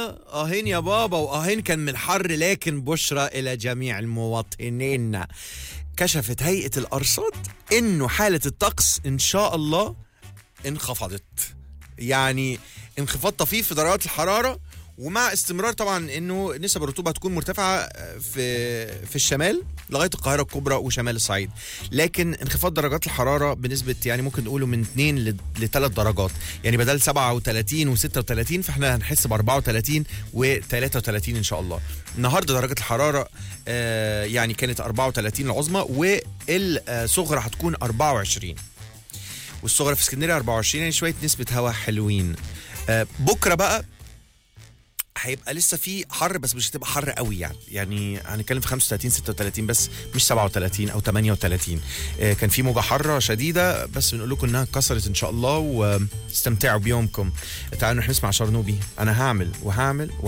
اهين يا بابا واهين كان من الحر لكن بشرى الى جميع المواطنين كشفت هيئه الارصاد انه حاله الطقس ان شاء الله انخفضت يعني انخفاض طفيف في درجات الحراره ومع استمرار طبعا انه نسب الرطوبه هتكون مرتفعه في في الشمال لغايه القاهره الكبرى وشمال الصعيد لكن انخفاض درجات الحراره بنسبه يعني ممكن نقوله من 2 ل 3 درجات يعني بدل 37 و36 فاحنا هنحس ب 34 و33 ان شاء الله النهارده درجه الحراره آه يعني كانت 34 العظمى والصغرى هتكون 24 والصغرى في اسكندريه 24 يعني شويه نسبه هواء حلوين آه بكره بقى هيبقى لسه في حر بس مش هتبقى حر قوي يعني يعني هنتكلم في 35 36 بس مش 37 او 38 آه كان في موجه حاره شديده بس بنقول لكم انها اتكسرت ان شاء الله واستمتعوا بيومكم تعالوا نروح نسمع شرنوبي انا هعمل وهعمل